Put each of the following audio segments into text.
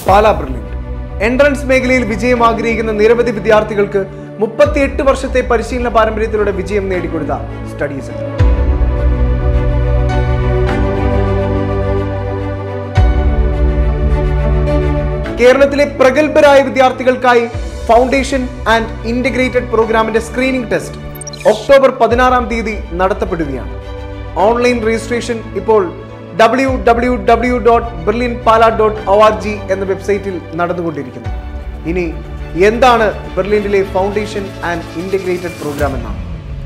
Pala brilliant entrance മേഖലയിൽ വിജയം ആഗ്രഹിക്കുന്ന നിരവധി വിദ്യാർത്ഥികൾക്ക് മുപ്പത്തിയെട്ട് വർഷത്തെ പരിശീലന പാരമ്പര്യത്തിലൂടെ വിജയം നേടിക്കൊടുത്ത സ്റ്റഡി സെന്റർ കേരളത്തിലെ പ്രഗത്ഭരായ വിദ്യാർത്ഥികൾക്കായി ഫൗണ്ടേഷൻ ആൻഡ് ഇന്റഗ്രേറ്റഡ് പ്രോഗ്രാമിന്റെ സ്ക്രീനിംഗ് ടെസ്റ്റ് ഒക്ടോബർ പതിനാറാം തീയതി നടത്തപ്പെടുകയാണ് ഓൺലൈൻ രജിസ്ട്രേഷൻ ഇപ്പോൾ W W W dot Brilliant Pala dot O R G എന്ന വെബ്സൈറ്റിൽ നടന്നുകൊണ്ടിരിക്കുന്നു ഇനി എന്താണ് ബെർലിനിലെ ഫൗണ്ടേഷൻ ആൻഡ് ഇന്റഗ്രേറ്റഡ് പ്രോഗ്രാം എന്നാണ്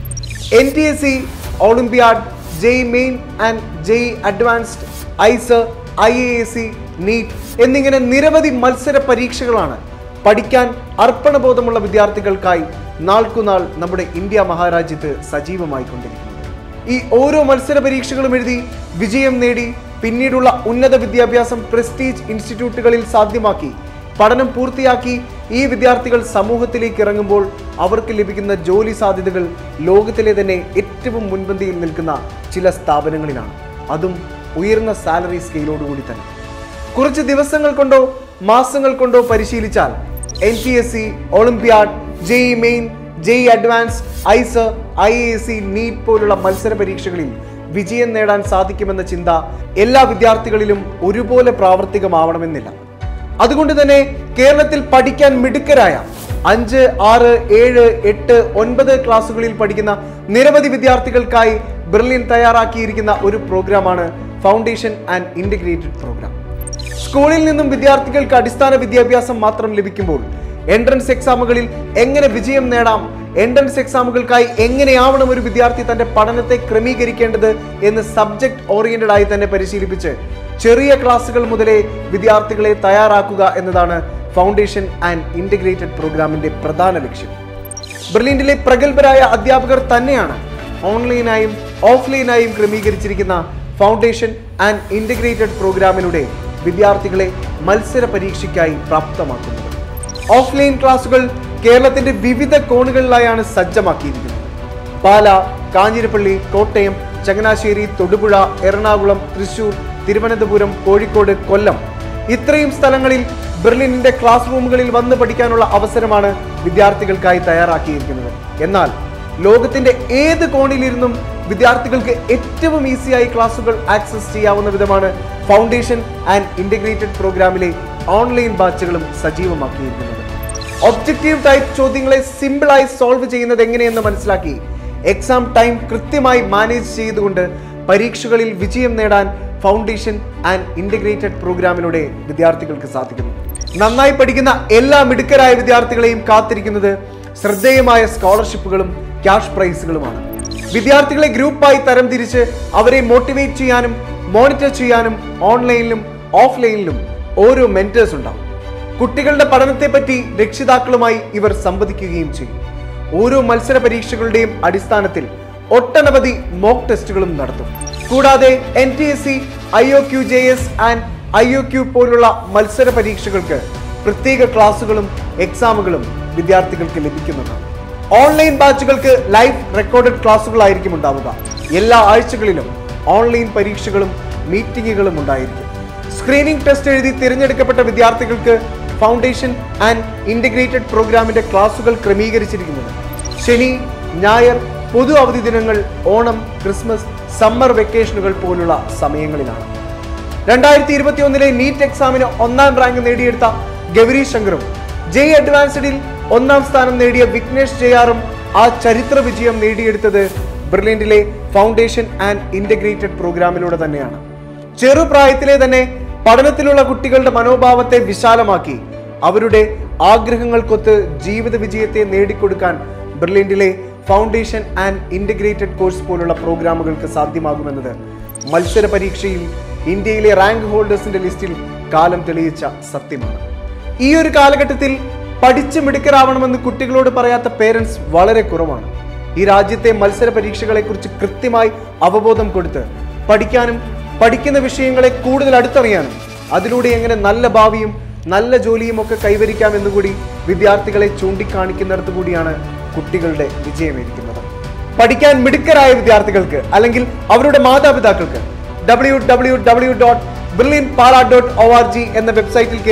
N T S C Olympiad JEE main and JEE advanced ഐസ് I A S C NEET എന്നിങ്ങനെ നിരവധി മത്സര പരീക്ഷകളാണ് പഠിക്കാൻ അർപ്പണബോധമുള്ള വിദ്യാർത്ഥികൾക്കായി നാൾക്കുനാൾ നമ്മുടെ ഇന്ത്യ മഹാരാജ്യത്ത് സജീവമായിക്കൊണ്ടിരിക്കുന്നത് ഈ ഓരോ മത്സര പരീക്ഷകളും എഴുതി വിജയം നേടി പിന്നീടുള്ള ഉന്നത വിദ്യാഭ്യാസം പ്രസ്റ്റീജ് ഇൻസ്റ്റിറ്റ്യൂട്ടുകളിൽ സാധ്യമാക്കി പഠനം പൂർത്തിയാക്കി ഈ വിദ്യാർത്ഥികൾ സമൂഹത്തിലേക്ക് ഇറങ്ങുമ്പോൾ അവർക്ക് ലഭിക്കുന്ന ജോലി സാധ്യതകൾ ലോകത്തിലെ തന്നെ ഏറ്റവും മുൻപന്തിയിൽ നിൽക്കുന്ന ചില സ്ഥാപനങ്ങളിലാണ് അതും ഉയർന്ന സാലറി സ്കെയിലോടുകൂടി തന്നെ കുറച്ച് ദിവസങ്ങൾ കൊണ്ടോ മാസങ്ങൾ കൊണ്ടോ പരിശീലിച്ചാൽ N T S C Olympiad JEE main JEE advance ഐസ് ഐ എ സി നീറ്റ് പോലുള്ള മത്സര പരീക്ഷകളിൽ വിജയം നേടാൻ സാധിക്കുമെന്ന ചിന്ത എല്ലാ വിദ്യാർത്ഥികളിലും ഒരുപോലെ പ്രാവർത്തികമാവണമെന്നില്ല അതുകൊണ്ട് തന്നെ കേരളത്തിൽ പഠിക്കാൻ മിടുക്കരായ അഞ്ച് ആറ് ഏഴ് എട്ട് ഒൻപത് ക്ലാസ്സുകളിൽ പഠിക്കുന്ന നിരവധി വിദ്യാർത്ഥികൾക്കായി ബെർലിൻ തയ്യാറാക്കിയിരിക്കുന്ന ഒരു പ്രോഗ്രാമാണ് ഫൗണ്ടേഷൻ ആൻഡ് ഇന്റഗ്രേറ്റഡ് പ്രോഗ്രാം സ്കൂളിൽ നിന്നും വിദ്യാർത്ഥികൾക്ക് അടിസ്ഥാന വിദ്യാഭ്യാസം മാത്രം ലഭിക്കുമ്പോൾ എൻട്രൻസ് എക്സാമുകളിൽ എങ്ങനെ വിജയം നേടാം എൻട്രൻസ് എക്സാമുകൾക്കായി എങ്ങനെയാവണം ഒരു വിദ്യാർത്ഥി തന്റെ പഠനത്തെ ക്രമീകരിക്കേണ്ടത് എന്ന് സബ്ജക്ട് ഓറിയന്റഡ് ആയി തന്നെ പരിശീലിപ്പിച്ച് ചെറിയ ക്ലാസ്സുകൾ മുതലേ വിദ്യാർത്ഥികളെ തയ്യാറാക്കുക എന്നതാണ് ഫൗണ്ടേഷൻ ആൻഡ് ഇന്റഗ്രേറ്റഡ് പ്രോഗ്രാമിന്റെ പ്രധാന ലക്ഷ്യം ബെർലിനിലെ പ്രഗത്ഭരായ അധ്യാപകർ തന്നെയാണ് ഓൺലൈനായും ഓഫ്ലൈനായും ക്രമീകരിച്ചിരിക്കുന്ന ഫൗണ്ടേഷൻ ആൻഡ് ഇന്റഗ്രേറ്റഡ് പ്രോഗ്രാമിലൂടെ വിദ്യാർത്ഥികളെ മത്സര പരീക്ഷയ്ക്കായി പ്രാപ്തമാക്കുന്നത് ഓഫ്ലൈൻ ക്ലാസുകൾ കേരളത്തിന്റെ വിവിധ കോണുകളിലായാണ് സജ്ജമാക്കിയിരിക്കുന്നത് പാല കാഞ്ഞിരപ്പള്ളി കോട്ടയം ചങ്ങനാശ്ശേരി തൊടുപുഴ എറണാകുളം തൃശൂർ തിരുവനന്തപുരം കോഴിക്കോട് കൊല്ലം ഇത്രയും സ്ഥലങ്ങളിൽ ബെർലിനിന്റെ ക്ലാസ് റൂമുകളിൽ വന്ന് പഠിക്കാനുള്ള അവസരമാണ് വിദ്യാർത്ഥികൾക്കായി തയ്യാറാക്കിയിരിക്കുന്നത് എന്നാൽ ലോകത്തിന്റെ ഏത് കോണിലിരുന്നും വിദ്യാർത്ഥികൾക്ക് ഏറ്റവും ഈസിയായി ക്ലാസുകൾ ആക്സസ് ചെയ്യാവുന്ന വിധമാണ് ഫൗണ്ടേഷൻ ആൻഡ് ഇന്റഗ്രേറ്റഡ് പ്രോഗ്രാമിലെ ഓൺലൈൻ ബാച്ചുകളും സജീവമാക്കിയിരിക്കുന്നത് ഒബ്ജക്റ്റീവ് ടൈപ്പ് ചോദ്യങ്ങളെ സിമ്പിളായി സോൾവ് ചെയ്യുന്നത് എങ്ങനെയെന്ന് മനസ്സിലാക്കി എക്സാം ടൈം കൃത്യമായി മാനേജ് ചെയ്തുകൊണ്ട് പരീക്ഷകളിൽ വിജയം നേടാൻ ഫൗണ്ടേഷൻ ആൻഡ് ഇന്റഗ്രേറ്റഡ് പ്രോഗ്രാമിലൂടെ വിദ്യാർത്ഥികൾക്ക് സാധിക്കുന്നു നന്നായി പഠിക്കുന്ന എല്ലാ മിടുക്കരായ വിദ്യാർത്ഥികളെയും കാത്തിരിക്കുന്നത് ശ്രദ്ധേയമായ സ്കോളർഷിപ്പുകളും ക്യാഷ് പ്രൈസുകളുമാണ് വിദ്യാർത്ഥികളെ ഗ്രൂപ്പായി തരംതിരിച്ച് അവരെ മോട്ടിവേറ്റ് ചെയ്യാനും മോണിറ്റർ ചെയ്യാനും ഓൺലൈനിലും ഓഫ്ലൈനിലും ഓരോ മെന്റേഴ്സ് ഉണ്ടാവും കുട്ടികളുടെ പഠനത്തെപ്പറ്റി രക്ഷിതാക്കളുമായി ഇവർ സംവദിക്കുകയും ചെയ്യും ഓരോ മത്സര പരീക്ഷകളുടെയും അടിസ്ഥാനത്തിൽ ഒട്ടനവധി മോക്ക് ടെസ്റ്റുകളും നടത്തും കൂടാതെ N T S C I O Q J S and I O Q പോലുള്ള മത്സര പരീക്ഷകൾക്ക് പ്രത്യേക ക്ലാസുകളും എക്സാമുകളും വിദ്യാർത്ഥികൾക്ക് ലഭിക്കുന്നതാണ് ഓൺലൈൻ ബാച്ചുകൾക്ക് ലൈവ് റെക്കോർഡഡ് ക്ലാസുകളായിരിക്കും ഉണ്ടാവുക എല്ലാ ആഴ്ചകളിലും ഓൺലൈൻ പരീക്ഷകളും മീറ്റിംഗുകളും ഉണ്ടായിരിക്കും സ്ക്രീനിംഗ് ടെസ്റ്റ് എഴുതി തിരഞ്ഞെടുക്കപ്പെട്ട വിദ്യാർത്ഥികൾക്ക് ഫൗണ്ടേഷൻ ആൻഡ് ഇന്റഗ്രേറ്റഡ് പ്രോഗ്രാമിന്റെ ക്ലാസുകൾ ക്രമീകരിച്ചിരിക്കുന്നത് ശനി ഞായർ പൊതു അവധി ദിനങ്ങൾ ഓണം ക്രിസ്മസ് സമ്മർ വെക്കേഷനുകൾ പോലുള്ള സമയങ്ങളിലാണ് രണ്ടായിരത്തി ഇരുപത്തി ഒന്നിലെ നീറ്റ് എക്സാമിന് ഒന്നാം റാങ്ക് നേടിയെടുത്ത ഗൗരി ശങ്കറും ജെയ് അഡ്വാൻസ്ഡിൽ ഒന്നാം സ്ഥാനം നേടിയ വിഘ്നേഷ് ജയാറും ആ ചരിത്ര വിജയം നേടിയെടുത്തത് ബ്രില്യൻറ്റിലെ ഫൗണ്ടേഷൻ ആൻഡ് ഇന്റഗ്രേറ്റഡ് പ്രോഗ്രാമിലൂടെ തന്നെയാണ് ചെറുപ്രായത്തിലെ തന്നെ പഠനത്തിലുള്ള കുട്ടികളുടെ മനോഭാവത്തെ വിശാലമാക്കി അവരുടെ ആഗ്രഹങ്ങൾക്കൊത്ത് ജീവിത വിജയത്തെ നേടിക്കൊടുക്കാൻ ബ്രില്യൻറ്റിലെ ഫൗണ്ടേഷൻ ആൻഡ് ഇന്റഗ്രേറ്റഡ് കോഴ്സ് പോലുള്ള പ്രോഗ്രാമുകൾക്ക് സാധ്യമാകുമെന്നത് മത്സര പരീക്ഷയിൽ ഇന്ത്യയിലെ റാങ്ക് ഹോൾഡേഴ്സിന്റെ ലിസ്റ്റിൽ കാലം തെളിയിച്ച സത്യമാണ് ഈ ഒരു കാലഘട്ടത്തിൽ പഠിച്ച് മിടുക്കരാവണമെന്ന് കുട്ടികളോട് പറയാത്ത പേരൻസ് വളരെ കുറവാണ് ഈ രാജ്യത്തെ മത്സര പരീക്ഷകളെക്കുറിച്ച് കൃത്യമായി അവബോധം കൊടുത്ത് പഠിക്കാനും പഠിക്കുന്ന വിഷയങ്ങളെ കൂടുതൽ അടുത്തറിയാനും അതിലൂടെ എങ്ങനെ നല്ല ഭാവിയും നല്ല ജോലിയും ഒക്കെ കൈവരിക്കാം എന്നുകൂടി വിദ്യാർത്ഥികളെ ചൂണ്ടിക്കാണിക്കുന്നിടത്ത് കൂടിയാണ് കുട്ടികളുടെ വിജയമിരിക്കുന്നത് പഠിക്കാൻ മിടുക്കരായ വിദ്യാർത്ഥികൾക്ക് അല്ലെങ്കിൽ അവരുടെ മാതാപിതാക്കൾക്ക് W W W dot brilliant Pala dot O R G എന്ന വെബ്സൈറ്റിൽ കയറി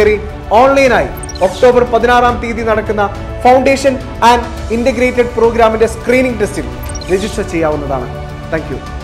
ഓൺലൈനായി ഒക്ടോബർ പതിനാറാം തീയതി നടക്കുന്ന ഫൗണ്ടേഷൻ ആൻഡ് ഇന്റഗ്രേറ്റഡ് പ്രോഗ്രാമിന്റെ സ്ക്രീനിംഗ് ടെസ്റ്റിൽ രജിസ്റ്റർ ചെയ്യാവുന്നതാണ് താങ്ക്